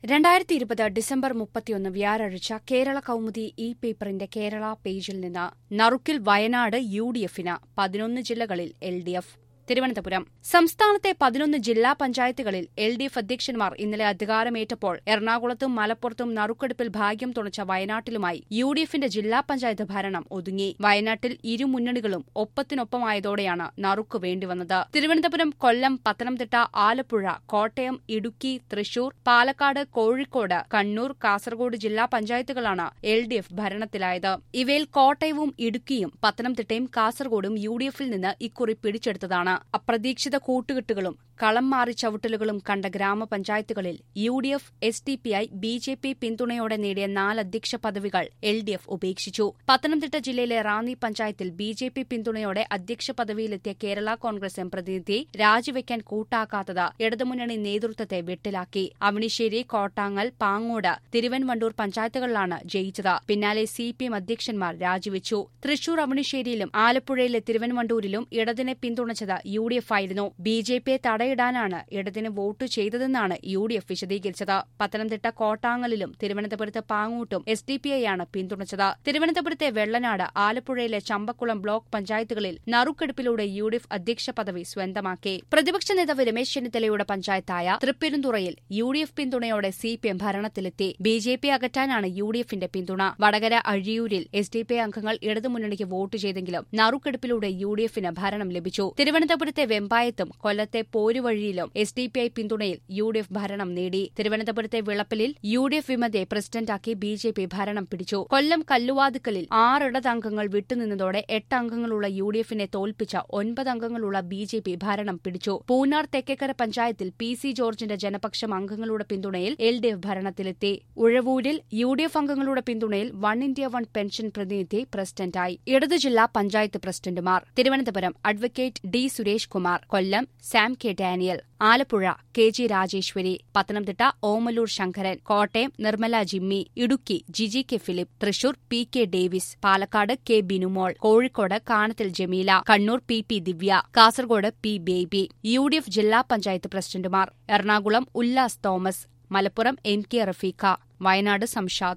രണ്ടായിരത്തി ഇരുപത് ഡിസംബർ മുപ്പത്തിയൊന്ന് വ്യാഴാഴ്ച കേരള കൗമുദി ഇ പേപ്പറിന്റെ കേരള പേജിൽ നിന്ന് നറുക്കിൽ വയനാട് യു ഡി എഫിന് പതിനൊന്ന് ജില്ലകളിൽ എൽ ഡി എഫ് തിരുവനന്തപുരം സംസ്ഥാനത്തെ പതിനൊന്ന് ജില്ലാ പഞ്ചായത്തുകളിൽ എൽ ഡി എഫ് അധ്യക്ഷന്മാർ ഇന്നലെ അധികാരമേറ്റപ്പോൾ എറണാകുളത്തും മലപ്പുറത്തും നറുക്കെടുപ്പിൽ ഭാഗ്യം തുണച്ച വയനാട്ടിലുമായി യു ഡി എഫിന്റെ ജില്ലാ പഞ്ചായത്ത് ഭരണം ഒതുങ്ങി വയനാട്ടിൽ ഇരു മുന്നണികളും ഒപ്പത്തിനൊപ്പമായതോടെയാണ് നറുക്ക് വേണ്ടിവന്നത് തിരുവനന്തപുരം കൊല്ലം പത്തനംതിട്ട ആലപ്പുഴ കോട്ടയം ഇടുക്കി തൃശൂർ പാലക്കാട് കോഴിക്കോട് കണ്ണൂർ കാസർഗോഡ് ജില്ലാ പഞ്ചായത്തുകളാണ് എൽ ഡി എഫ് ഭരണത്തിലായത് ഇവയിൽ കോട്ടയവും ഇടുക്കിയും പത്തനംതിട്ടയും കാസർഗോഡും യു ഡി എഫിൽ നിന്ന് ഇക്കുറി പിടിച്ചെടുത്തതാണ് അപ്രതീക്ഷിത കൂട്ടുകെട്ടുകളും കളം മാറി ചവിട്ടലുകളും കണ്ട ഗ്രാമപഞ്ചായത്തുകളിൽ U D F S D P I B J P പിന്തുണയോടെ നേടിയ നാല് അധ്യക്ഷ പദവികൾ എൽ ഡി എഫ് ഉപേക്ഷിച്ചു പത്തനംതിട്ട ജില്ലയിലെ റാന്നി പഞ്ചായത്തിൽ ബി ജെ പി പിന്തുണയോടെ അധ്യക്ഷ പദവിയിലെത്തിയ കേരള കോൺഗ്രസ് എം പ്രതിനിധി രാജിവെക്കാൻ കൂട്ടാക്കാത്തത് ഇടതുമുന്നണി നേതൃത്വത്തെ വെട്ടിലാക്കി അവണിശ്ശേരി കോട്ടാങ്ങൽ പാങ്ങോട് തിരുവൻവണ്ടൂർ പഞ്ചായത്തുകളിലാണ് ജയിച്ചത് പിന്നാലെ സി പി എം അധ്യക്ഷന്മാർ രാജിവെച്ചു തൃശൂർ അവണിശ്ശേരിയിലും ആലപ്പുഴയിലെ തിരുവൻവണ്ടൂരിലും ഇടതിനെ പിന്തുണച്ചത് യു ഡി എഫ് ആയിരുന്നു ബി ജെ പിയെ തടയിടാനാണ് ഇടതിന് വോട്ട് ചെയ്തതെന്നാണ് യു ഡി എഫ് വിശദീകരിച്ചത് പത്തനംതിട്ട കോട്ടാങ്ങലിലും തിരുവനന്തപുരത്ത് പാങ്ങൂട്ടും എസ് ഡി പി ഐയാണ് പിന്തുണച്ചത് തിരുവനന്തപുരത്തെ വെള്ളനാട് ആലപ്പുഴയിലെ ചമ്പക്കുളം ബ്ലോക്ക് പഞ്ചായത്തുകളിൽ നറുക്കെടുപ്പിലൂടെ യു ഡി എഫ് അധ്യക്ഷ പദവി സ്വന്തമാക്കി പ്രതിപക്ഷ നേതാവ് രമേശ് ചെന്നിത്തലയുടെ പഞ്ചായത്തായ തൃപ്പെരുന്തുറയിൽ യു ഡി എഫ് പിന്തുണയോടെ സി പി എം ഭരണത്തിലെത്തി ബി ജെ പി അകറ്റാനാണ് യു ഡി എഫിന്റെ പിന്തുണ വടകര അഴിയൂരിൽ എസ് ഡി പി അംഗങ്ങൾ ഇടതുമുന്നണിക്ക് വോട്ട് ചെയ്തെങ്കിലും നറുക്കെടുപ്പിലൂടെ യു ഡി എഫിന് ഭരണം ലഭിച്ചു തിരുവനന്തപുരത്തെ വെമ്പായത്തും കൊല്ലത്തെ പോരുവഴിയിലും എസ് ഡി പി ഐ പിന്തുണയിൽ യു ഡി എഫ് ഭരണം നേടി തിരുവനന്തപുരത്തെ വിളപ്പിലിൽ യു ഡി എഫ് വിമതയെ പ്രസിഡന്റാക്കി ബി ജെ പി ഭരണം പിടിച്ചു കൊല്ലം കല്ലുവാതുക്കലിൽ ആറിടത് അംഗങ്ങൾ വിട്ടുനിന്നതോടെ എട്ട് അംഗങ്ങളുള്ള യു ഡി എഫിനെ തോൽപ്പിച്ച ഒൻപത് അംഗങ്ങളുള്ള ബി ജെ പി ഭരണം പിടിച്ചു പൂനാർ തെക്കേക്കര പഞ്ചായത്തിൽ പി സി ജോർജിന്റെ ജനപക്ഷം അംഗങ്ങളുടെ പിന്തുണയിൽ എൽ ഡി എഫ് ഭരണത്തിലെത്തി ഉഴവൂരിൽ യു ഡി എഫ് അംഗങ്ങളുടെ പിന്തുണയിൽ വൺ ഇന്ത്യ വൺ പെൻഷൻ പ്രതിനിധി പ്രസിഡന്റായി ഇടതു ജില്ലാ പഞ്ചായത്ത് പ്രസിഡന്റുമാർ Thiruvananthapuram advocate D Suresh Kumar Kollam Sam K Daniel Alappuzha K G Rajeshwari Pathanamthitta Omallur Sankaran Kottayam Nirmala Jimmy Idukki Giji K Philip Thrissur P K Davis Palakkad K Binumol Kozhikode Kanathil Jameela Kannur P P Divya Kasaragod P Baby U D F ജില്ലാ പഞ്ചായത്ത് പ്രസിഡന്റുമാർ Ernakulam Ullas Thomas Malappuram N K Rafeeqa Wayanad Shamshad